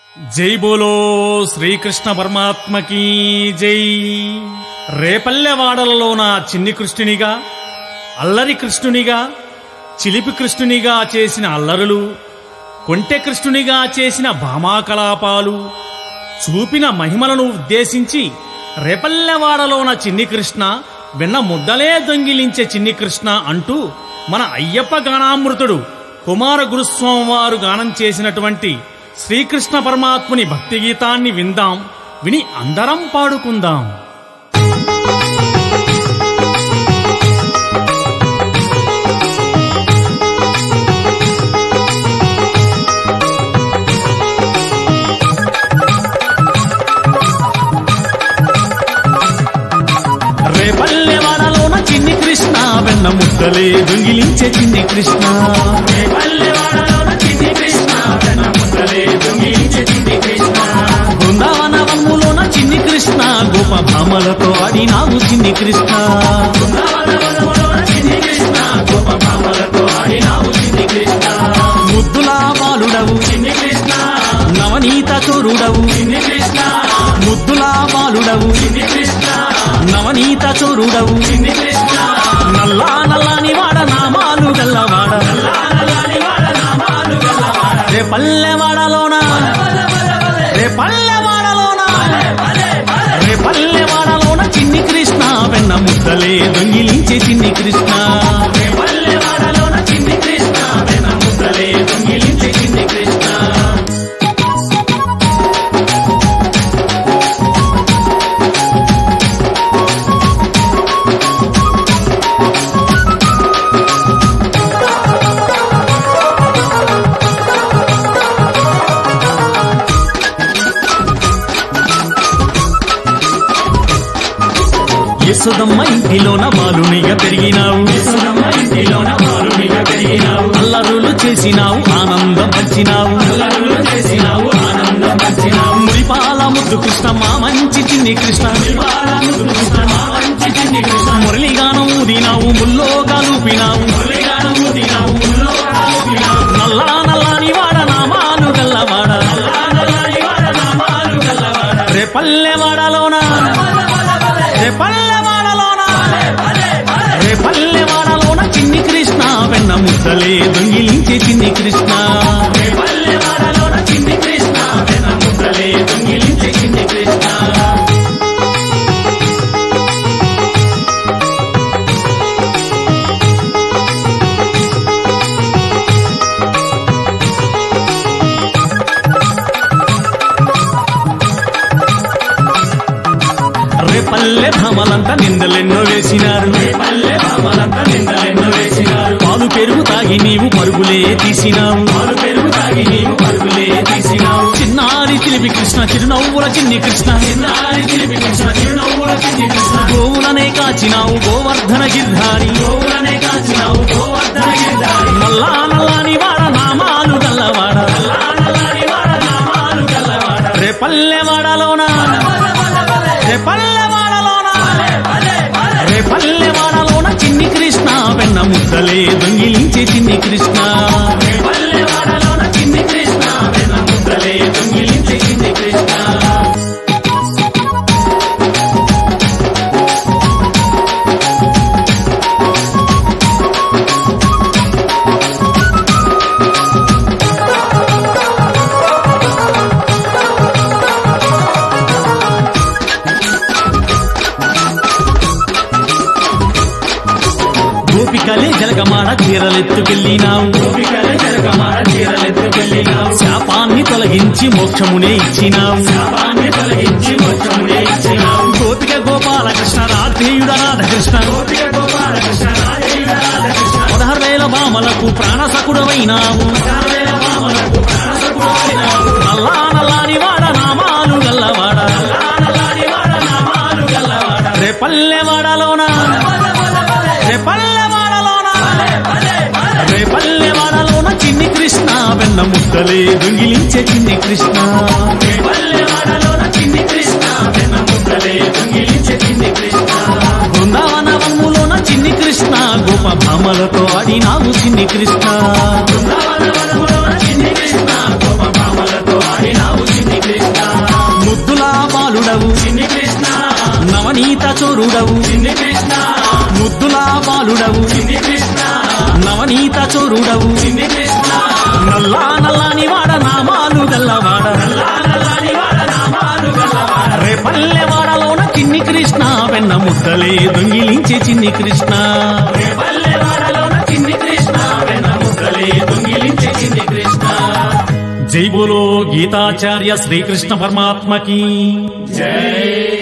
జై బోలో శ్రీకృష్ణ పరమాత్మకి జై రేపల్లెవాడలలోన చిన్ని కృష్ణునిగా అల్లరి కృష్ణునిగా చిలిపి కృష్ణునిగా చేసిన అల్లరులు కొంటె కృష్ణునిగా చేసిన భామాకలాపాలు చూపిన మహిమలను ఉద్దేశించి రేపల్లెవాడలోన చిన్ని కృష్ణ వెన్న ముద్దలే దొంగిలించే చిన్ని కృష్ణ అంటూ మన అయ్యప్ప గానామృతుడు కుమార గురుస్వామి వారు గానం చేసినటువంటి శ్రీకృష్ణ పరమాత్ముని భక్తి గీతాన్ని విందాం విని అందరం పాడుకుందాం రేపల్లెవాడలోన చిన్ని కృష్ణ వెన్న ముద్దలే దొంగిలించే చిన్ని కృష్ణ రేపల్లెవాడలోన చిన్ని కృష్ణ వెన్న ముద్దలే దొంగిలించే చిన్ని కృష్ణ బృందావనవములోన చిన్ని కృష్ణ గోప భామలతో ఆడినావు చిన్ని కృష్ణ బృందావనవనములోన చిన్ని కృష్ణ గోప భామలతో ఆడినావు చిన్ని కృష్ణ ముద్దులా బాలుడవు చిన్ని కృష్ణ నవనీత చోరుడవు చిన్ని కృష్ణ ముద్దులా బాలుడవు చిన్ని కృష్ణ నవనీత చోరుడవు చిన్ని కృష్ణ నల్లా నల్లాని వాడ నామాలు గల్లవాడ నల్లా నల్లాని వాడ నామాలు గల్లవాడ రే పల్లెవాడలోన రే పల్లెవాడలోన రే పల్లెవాడలోన చిన్ని కృష్ణ వెన్న ముద్దలే దొంగిలించే చిన్ని కృష్ణ రే పల్లెవాడలోన చిన్ని కృష్ణ వెన్న ముద్దలే దొంగిలించే చిన్ని కృష్ణ యశోదమ్మ ఇంటిలోన బాలునిగా పెరిగినావు యశోదమ్మ ఇంటిలోన బాలునిగా పెరిగినావు అల్లరులు చేసినావు ఆనందం పంచినావు అల్లరులు చేసినావు ఆనందం పంచినావు మురిపాల ముద్దు కృష్ణ మా మంచి చిన్ని కృష్ణ మురిపాల ముద్దు కృష్ణ మా మంచి చిన్ని కృష్ణ మురళిగానం ఊదినావు ముల్లో గాలుపినావు మురళిగానం ఊదినావు ముల్లో గాలుపినావు నల్లా నల్లాని వాడ నామాలు గల్లవాడ నల్లా నల్లాని వాడ నామాలు గల్లవాడ రే పల్లెవాడలోన రే పల్లెవాడలోన రే పల్లెవాడలోన చిన్ని కృష్ణ వెన్న ముద్దలే దొంగిలించే చిన్ని కృష్ణ రే పల్లెవాడలోన చిన్ని కృష్ణ వెన్న ముద్దలే దొంగిలించే చిన్ని కృష్ణ రేపల్లె భామలంతా నిందలెన్నో వేసినారు రేపల్లె భామలంతా నిందలెన్నో వేసినారు పాలు పెరుగు తాగి నీవు పరుగులే తీసినావు పాలు పెరుగు తాగి నీవు పరుగులే తీసినావు చిన్నారి చిలిపి కృష్ణ చిరునవ్వుల చిన్ని కృష్ణ చిన్నారి చిలిపి కృష్ణ చిరునవ్వుల చిన్ని కృష్ణ గోవులనే కాచినావు గోవర్ధన గిర్ధారి గోవులనే కాచినావు గోవర్ధన గిర్ధారి నల్లా నల్లాని వాడ నామాలు గల్లవాడ నల్లా నల్లాని వాడ నామాలు గల్లవాడ రేపల్లెవాడలోన రే పల్లెవాడలోన రే పల్లెవాడలోన చిన్ని కృష్ణ వెన్న ముద్దలే దొంగిలించే చిన్ని కృష్ణ రే పల్లెవాడలోన చిన్ని కృష్ణ వెన్న ముద్దలే దొంగిలించే చిన్ని కృష్ణ గోపికలే జలగమాడ చీరలెత్తుకెళ్ళినావు గోపికలే జలగమాడ చీరలెత్తుకెళ్ళినావు శాపాన్ని తొలగించి మోక్షమునే ఇచ్చినావు శాపాన్ని తొలగించి మోక్షమునే ఇచ్చినావు గోపిక గోపాలకృష్ణ రాధేయుడ రాధకృష్ణ గోపిక గోపాలకృష్ణ రాధేయుడ రాధకృష్ణ పదహారు వేల బామలకు ప్రాణసకుడవైనావు పదహారు వేల బామలకు ప్రాణసకుడవైనావు నల్లా నల్లాని వాడ నామాలు గల్లవాడ నల్లా నల్లాని వాడ నామాలు గల్లవాడ రే పల్లెవాడలోన రే పల్లెవాడలోన రే పల్లెవాడలోన చిన్ని కృష్ణ వెన్న ముద్దలే దొంగిలించే చిన్ని కృష్ణ రే పల్లెవాడలోన చిన్ని కృష్ణ వెన్న ముద్దలే దొంగిలించే చిన్ని కృష్ణ బృందావనవములోన చిన్ని కృష్ణ గోప భామలతో ఆడినావు చిన్ని కృష్ణ బృందావనవనములోన చిన్ని కృష్ణ గోప భామలతో ఆడినావు చిన్ని చోరుడవు చిన్ని కృష్ణ ముద్దులా బాలుడవు చిన్ని కృష్ణ నవనీత చోరుడవు చిన్ని కృష్ణ నల్లా నల్లాని వాడ నామాలు గల్లవాడ నల్లా నల్లని వాడ నామాలు గల్లవాడ రేపల్లె వాడలోన చిన్ని కృష్ణ వెన్న ముద్దలే దొంగిలించే చిన్ని కృష్ణ పల్లెవాడలోన చిన్ని కృష్ణ వెన్న ముద్దలే దొంగిలించే చిన్ని కృష్ణ జై బోలో గీతాచార్య శ్రీకృష్ణ పరమాత్మకి జై